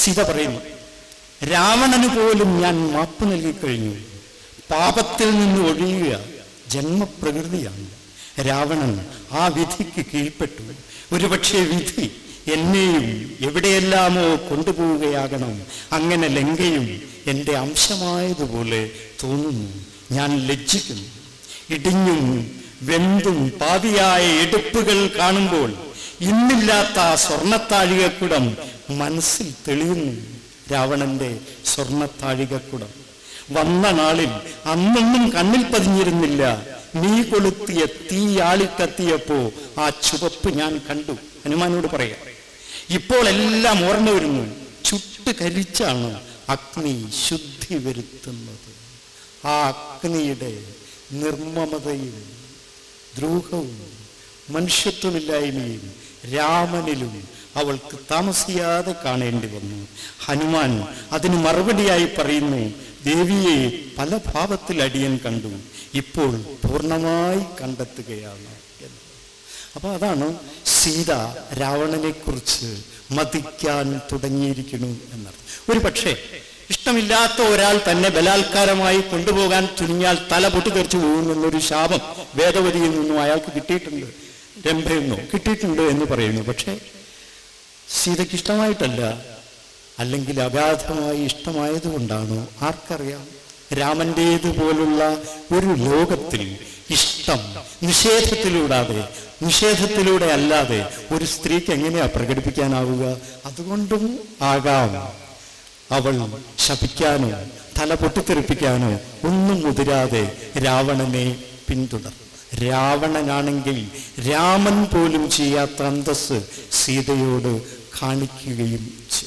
സീത പറയുന്നു രാവണന് പോലും ഞാൻ മാപ്പ് നൽകിക്കഴിഞ്ഞു പാപത്തിൽ നിന്ന് ഒഴിയുക ജന്മപ്രകൃതിയാണ് രാവണൻ ആ വിധിക്ക് കീഴ്പ്പെട്ടു ഒരുപക്ഷെ വിധി എന്നെയും എവിടെയെല്ലാമോ കൊണ്ടുപോവുകയാകണം അങ്ങനെ ലങ്കയും എൻ്റെ അംശമായതുപോലെ തോന്നുന്നു ഞാൻ ലജ്ജിക്കുന്നു ഇടിഞ്ഞും വെന്തും പാതിയായ എടുപ്പുകൾ കാണുമ്പോൾ ഇന്നില്ലാത്ത ആ സ്വർണത്താഴികക്കുടം മനസ്സിൽ തെളിയുന്നു രാവണന്റെ സ്വർണത്താഴികക്കുടം വന്ന നാളിൽ അന്നൊന്നും കണ്ണിൽ പതിഞ്ഞിരുന്നില്ല നീ കൊളുത്തിയ തീ ആളിക്കത്തിയപ്പോ ആ ചുവപ്പ് ഞാൻ കണ്ടു ഹനുമാനോട് പറയാം ഇപ്പോൾ എല്ലാം ഓർമ്മ വരുന്നു ചുട്ട് കരിച്ചാണ് അഗ്നി ശുദ്ധി വരുത്തുന്നത് ആ അഗ്നിയുടെ നിർമ്മമതയും ദ്രൂഹവും മനുഷ്യത്വമില്ലായ്മയും രാമനിലും അവൾക്ക് താമസിയാതെ കാണേണ്ടി വന്നു ഹനുമാൻ അതിന് മറുപടിയായി പറയുന്നു ദേവിയെ പല ഭാവത്തിൽ അടിയൻ കണ്ടു ഇപ്പോൾ പൂർണ്ണമായി കണ്ടെത്തുകയാണ് എന്ന് അപ്പൊ അതാണ് സീത രാവണനെ കുറിച്ച് മതിക്കാൻ തുടങ്ങിയിരിക്കുന്നു എന്നർത്ഥം ഒരു പക്ഷേ ഇഷ്ടമില്ലാത്ത ഒരാൾ തന്നെ ബലാത്കാരമായി കൊണ്ടുപോകാൻ തുനിഞ്ഞാൽ തല പൊട്ടിത്തെറിച്ചു പോകുമെന്നൊരു ശാപം വേദവതിയിൽ നിന്നും അയാൾക്ക് കിട്ടിയിട്ടുണ്ട് രംഭയെന്നോ കിട്ടിയിട്ടുണ്ട് എന്ന് പറയുന്നു പക്ഷേ സീതയ്ക്ക് ഇഷ്ടമായിട്ടല്ല അല്ലെങ്കിൽ അഗാധമായി ഇഷ്ടമായതുകൊണ്ടാണോ ആർക്കറിയാം രാമന്റേതുപോലുള്ള ഒരു ലോകത്തിൽ ഇഷ്ടം നിഷേധത്തിലൂടാതെ നിഷേധത്തിലൂടെ അല്ലാതെ ഒരു സ്ത്രീക്ക് എങ്ങനെയാ പ്രകടിപ്പിക്കാനാവുക അതുകൊണ്ടും ആകാം അവൾ ശപിക്കാനോ തല പൊട്ടിത്തെറിപ്പിക്കാനോ ഒന്നും മുതിരാതെ രാവണനെ പിന്തുടർ രാവണനാണെങ്കിൽ രാമൻ പോലും ചെയ്യാത്ത അന്തസ് സീതയോട് കാണിക്കുകയും ചെയ്തു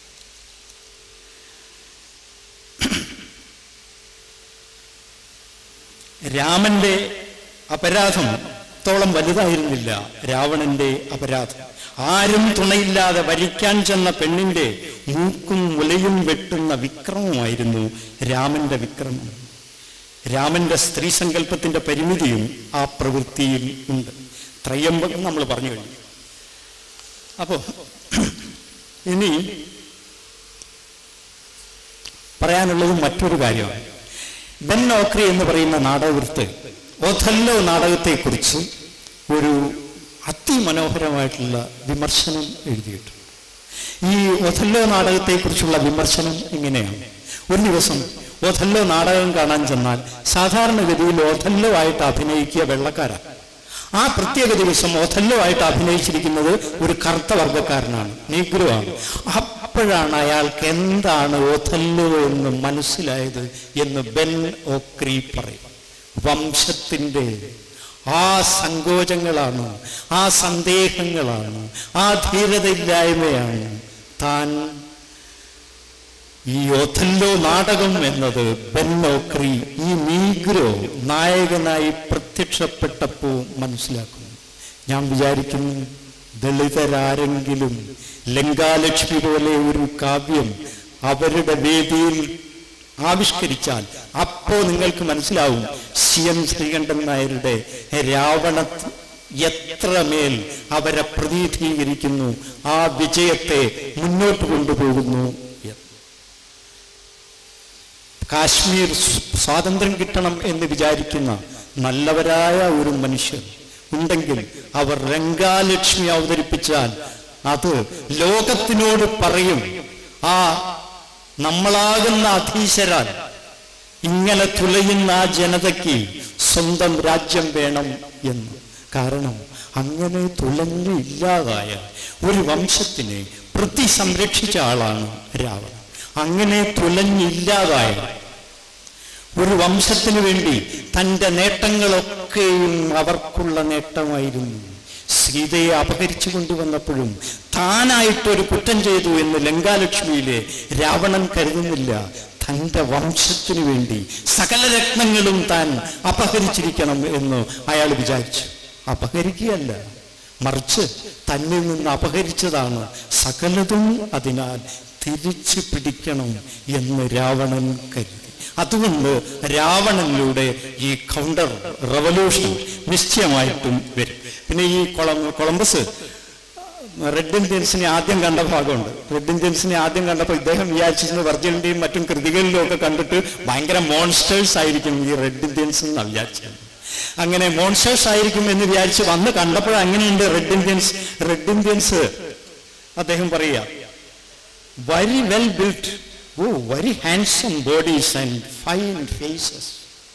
രാമന്റെ അപരാധം ത്തോളം വലുതായിരുന്നില്ല രാവണന്റെ അപരാധം ആരും തുണയില്ലാതെ വരിക്കാൻ ചെന്ന പെണ്ണിന്റെ മൂക്കും മുലയും വെട്ടുന്ന വിക്രമമായിരുന്നു രാമന്റെ വിക്രമം രാമന്റെ സ്ത്രീ സങ്കല്പത്തിന്റെ പരിമിതിയും ആ പ്രവൃത്തിയിൽ ഉണ്ട് ത്രയംബകം നമ്മൾ പറഞ്ഞു കഴിഞ്ഞു അപ്പോ ഇനി പറയാനുള്ളത് മറ്റൊരു കാര്യമാണ് ബെൻ നോക്രി എന്ന് പറയുന്ന നാടകൃത്ത് ഒഥല്ലോ നാടകത്തെക്കുറിച്ച് ഒരു അതിമനോഹരമായിട്ടുള്ള വിമർശനം എഴുതിയിട്ടുണ്ട് ഈ ഒഥല്ലോ നാടകത്തെക്കുറിച്ചുള്ള വിമർശനം ഇങ്ങനെയാണ് ഒരു ദിവസം ഒഥല്ലോ നാടകം കാണാൻ ചെന്നാൽ സാധാരണഗതിയിൽ ഒഥല്ലോ ആയിട്ട് അഭിനയിക്കുക വെള്ളക്കാരാണ് ആ പ്രത്യേക ദിവസം ഒഥല്ലോ ആയിട്ട് അഭിനയിച്ചിരിക്കുന്നത് ഒരു കറുത്ത വർഗക്കാരനാണ് നീഗ്രോ ആണ് അപ്പോഴാണ് അയാൾക്ക് എന്താണ് ഒഥല്ലോ എന്ന് മനസ്സിലായത് എന്ന് ബെൻ ഓക്രി പറയും വംശത്തിന്റെ ആ സങ്കോചങ്ങളാണ് ആ സന്ദേഹങ്ങളാണ് ആ ധീരതയില്ലായ്മയാണ് താൻ ഈ ഒഥല്ലോ നാടകം എന്നത് ബെന്നോക്രി ഈ നീഗ്രോ നായകനായി പ്രത്യക്ഷപ്പെട്ടപ്പോൾ മനസ്സിലാക്കുന്നു ഞാൻ വിചാരിക്കുന്നു ദളിതരാരെങ്കിലും ലങ്കാലക്ഷ്മി പോലെ ഒരു കാവ്യം അവരുടെ വേദിയിൽ ആവിഷ്കരിച്ചാൽ അപ്പോ നിങ്ങൾക്ക് മനസ്സിലാവും സി എം ശ്രീകണ്ഠൻ നായരുടെ രാവണ എത്രമേൽ അവരെ പ്രതിനിധീകരിക്കുന്നു ആ വിജയത്തെ മുന്നോട്ട് കൊണ്ടുപോകുന്നു എന്ന് കാശ്മീർ സ് സ്വാതന്ത്ര്യം കിട്ടണം എന്ന് വിചാരിക്കുന്ന നല്ലവരായ ഒരു മനുഷ്യർ ഉണ്ടെങ്കിൽ അവർ രംഗാലക്ഷ്മി അവതരിപ്പിച്ചാൽ അത് ലോകത്തിനോട് പറയും ആ നമ്മളാകുന്ന അധീശരാൽ ഇങ്ങനെ തുലയുന്ന ആ ജനതയ്ക്ക് സ്വന്തം രാജ്യം വേണം എന്ന് കാരണം അങ്ങനെ തുലഞ്ഞു ഇല്ലാതായ ഒരു വംശത്തിനെ പ്രതി സംരക്ഷിച്ച ആളാണ് രാവണൻ അങ്ങനെ തുലഞ്ഞില്ലാതായ ഒരു വംശത്തിനു വേണ്ടി തൻ്റെ നേട്ടങ്ങളൊക്കെയും അവർക്കുള്ള നേട്ടമായിരുന്നു സീതയെ അപഹരിച്ചു കൊണ്ടുവന്നപ്പോഴും താനായിട്ടൊരു കുറ്റം ചെയ്തു എന്ന് ലങ്കാലക്ഷ്മിയിലെ രാവണൻ കരുതുന്നില്ല തൻ്റെ വംശത്തിനു വേണ്ടി സകല രത്നങ്ങളും താൻ അപഹരിച്ചിരിക്കണം എന്ന് അയാൾ വിചാരിച്ചു അപഹരിക്കുകയല്ല മറിച്ച് തന്നിൽ നിന്ന് അപഹരിച്ചതാണ് സകലതും അതിനാൽ തിരിച്ചു പിടിക്കണം എന്ന് രാവണൻ കരുതി അതുകൊണ്ട് രാവണനിലൂടെ ഈ കൗണ്ടർ റവല്യൂഷൻ നിശ്ചയമായിട്ടും വരും പിന്നെ ഈ കൊളം കൊളംബസ് റെഡ് ഇന്ത്യൻസിനെ ആദ്യം കണ്ട ഭാഗമുണ്ട് റെഡ് ഇന്ത്യൻസിനെ ആദ്യം കണ്ടപ്പോൾ ഇദ്ദേഹം വിചാരിച്ചിരുന്നു വർജിനിന്റെയും മറ്റും കൃതികളിലും ഒക്കെ കണ്ടിട്ട് ഭയങ്കര മോൺസ്റ്റേഴ്സ് ആയിരിക്കും ഈ റെഡ് ഇന്ത്യൻസ് എന്നാണ് വിചാരിച്ചത് അങ്ങനെ മോൺസ്റ്റേഴ്സ് ആയിരിക്കും എന്ന് വിചാരിച്ച് വന്ന് കണ്ടപ്പോൾ അങ്ങനെയുണ്ട് റെഡ് ഇന്ത്യൻസ് റെഡ് ഇന്ത്യൻസ് അദ്ദേഹം പറയുക very well built oh very handsome bodies and fine faces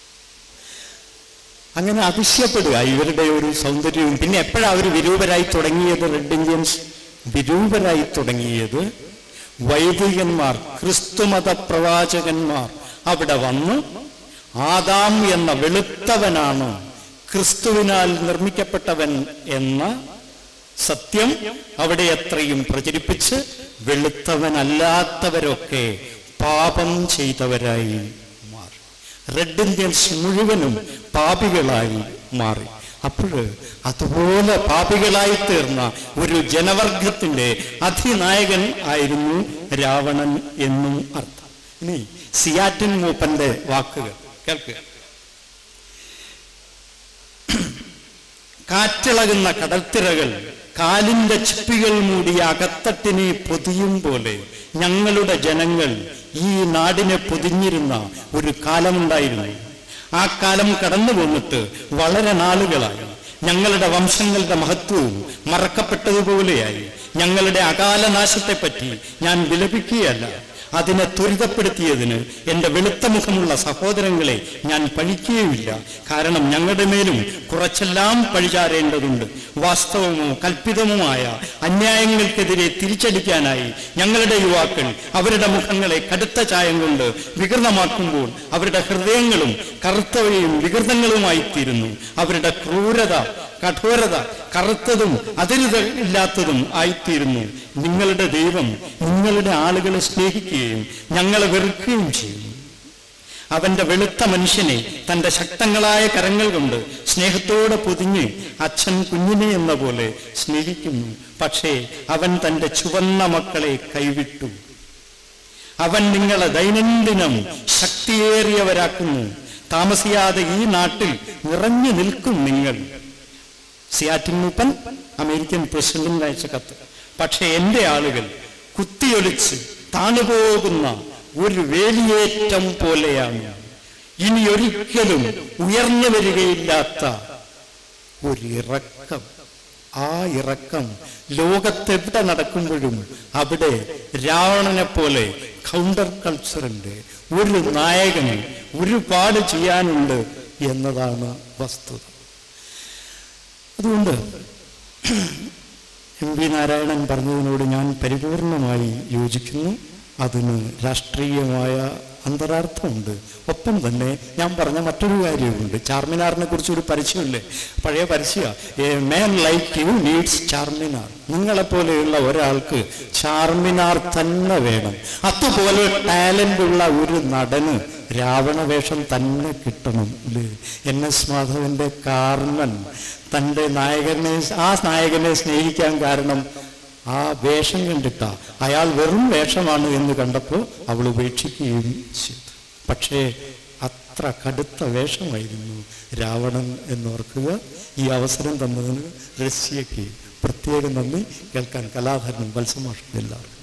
അങ്ങനെ അതിശയപ്പെടുക ഇവരുടെ ഒരു സൗന്ദര്യവും പിന്നെ എപ്പോഴാണ് അവർ വിരൂപരായി തുടങ്ങിയത് റെഡ് ഇന്ത്യൻസ് വിരൂപരായി തുടങ്ങിയത് വൈദികന്മാർ ക്രിസ്തുമത പ്രവാചകന്മാർ അവിടെ വന്ന് ആദാം എന്ന വെളുത്തവനാണ് ക്രിസ്തുവിനാൽ നിർമ്മിക്കപ്പെട്ടവൻ എന്ന സത്യം അവിടെ എത്രയും പ്രചരിപ്പിച്ച് വെളുത്തവനല്ലാത്തവരൊക്കെ പാപം ചെയ്തവരായി മാറി റെഡ് ഇന്ത്യൻസ് മുഴുവനും പാപികളായി മാറി അപ്പോൾ അതുപോലെ പാപികളായി തീർന്ന ഒരു ജനവർഗത്തിന്റെ അധിനായകൻ ആയിരുന്നു രാവണൻ എന്നും അർത്ഥം ഇനി സിയാറ്റിൻ മൂപ്പന്റെ വാക്കുകൾ കേൾക്കുക കാറ്റിളകുന്ന കടൽത്തിരകൾ കാലിന്റെ ചിപ്പികൾ മൂടിയ അകത്തട്ടിനെ പൊതിയും പോലെ ഞങ്ങളുടെ ജനങ്ങൾ ഈ നാടിനെ പൊതിഞ്ഞിരുന്ന ഒരു കാലമുണ്ടായിരുന്നു ആ കാലം കടന്നു പോന്നിട്ട് വളരെ നാളുകളായി ഞങ്ങളുടെ വംശങ്ങളുടെ മഹത്വവും മറക്കപ്പെട്ടതുപോലെയായി ഞങ്ങളുടെ അകാലനാശത്തെപ്പറ്റി ഞാൻ വിലപിക്കുകയല്ല അതിനെ ത്വരിതപ്പെടുത്തിയതിന് എൻ്റെ വെളുത്ത മുഖമുള്ള സഹോദരങ്ങളെ ഞാൻ പഴിക്കുകയുമില്ല കാരണം ഞങ്ങളുടെ മേലും കുറച്ചെല്ലാം പഴിചാരേണ്ടതുണ്ട് വാസ്തവമോ കൽപ്പിതവുമായ അന്യായങ്ങൾക്കെതിരെ തിരിച്ചടിക്കാനായി ഞങ്ങളുടെ യുവാക്കൾ അവരുടെ മുഖങ്ങളെ കടുത്ത ചായം കൊണ്ട് വികൃതമാക്കുമ്പോൾ അവരുടെ ഹൃദയങ്ങളും കറുത്തവയും വികൃതങ്ങളുമായിത്തീരുന്നു അവരുടെ ക്രൂരത കഠോരത കറുത്തതും അതിരുതയില്ലാത്തതും ആയിത്തീരുന്നു നിങ്ങളുടെ ദൈവം നിങ്ങളുടെ ആളുകളെ സ്നേഹിക്കുകയും ഞങ്ങളെ വെറുക്കുകയും ചെയ്യുന്നു അവന്റെ വെളുത്ത മനുഷ്യനെ തന്റെ ശക്തങ്ങളായ കരങ്ങൾ കൊണ്ട് സ്നേഹത്തോടെ പൊതിഞ്ഞ് അച്ഛൻ കുഞ്ഞിനെ എന്ന പോലെ സ്നേഹിക്കുന്നു പക്ഷേ അവൻ തന്റെ ചുവന്ന മക്കളെ കൈവിട്ടു അവൻ നിങ്ങളെ ദൈനംദിനം ശക്തിയേറിയവരാക്കുന്നു താമസിയാതെ ഈ നാട്ടിൽ നിറഞ്ഞു നിൽക്കും നിങ്ങൾ സിയാറ്റിൻ മൂപ്പൻ അമേരിക്കൻ പ്രസിഡന്റിന് അയച്ച കത്ത് പക്ഷെ എന്റെ ആളുകൾ കുത്തിയൊലിച്ച് താണുപോകുന്ന ഒരു വേലിയേറ്റം പോലെയാണ് ഇനി ഒരിക്കലും ഉയർന്നു വരികയില്ലാത്ത ഒരു ഇറക്കം ആ ഇറക്കം ലോകത്തെവിടെ നടക്കുമ്പോഴും അവിടെ രാവണനെ പോലെ കൗണ്ടർ കൾച്ചറിന്റെ ഒരു നായകന് ഒരുപാട് ചെയ്യാനുണ്ട് എന്നതാണ് വസ്തുത അതുകൊണ്ട് എം വി നാരായണൻ പറഞ്ഞതിനോട് ഞാൻ പരിപൂർണമായി യോജിക്കുന്നു അതിന് രാഷ്ട്രീയമായ അന്തരാർത്ഥമുണ്ട് ഒപ്പം തന്നെ ഞാൻ പറഞ്ഞ മറ്റൊരു കാര്യമുണ്ട് ചാർമിനാറിനെ കുറിച്ച് ഒരു പരിചയമില്ലേ പഴയ പരിചയ a man like you needs Charminar നിങ്ങളെപ്പോലെയുള്ള ഒരാൾക്ക് ചാർമിനാർ തന്നെ വേണം അതുപോലെ ടാലന്റ് ഉള്ള ഒരു നടന് രാവണ വേഷം തന്നെ കിട്ടണം അല്ലേ എൻ എസ് മാധവന്റെ കാർമൻ തൻ്റെ നായകനെ ആ നായകനെ സ്നേഹിക്കാൻ കാരണം ആ വേഷം കണ്ടിട്ടാ അയാൾ വെറും വേഷമാണ് എന്ന് കണ്ടപ്പോൾ അവൾ ഉപേക്ഷിക്കുകയും ചെയ്തു പക്ഷേ അത്ര കടുത്ത വേഷമായിരുന്നു രാവണൻ എന്നോർക്കുക ഈ അവസരം തന്നതിന് റഷ്യയ്ക്ക് പ്രത്യേക നന്ദി കേൾക്കാൻ കലാധരനും വത്സമാഷും എല്ലാവർക്കും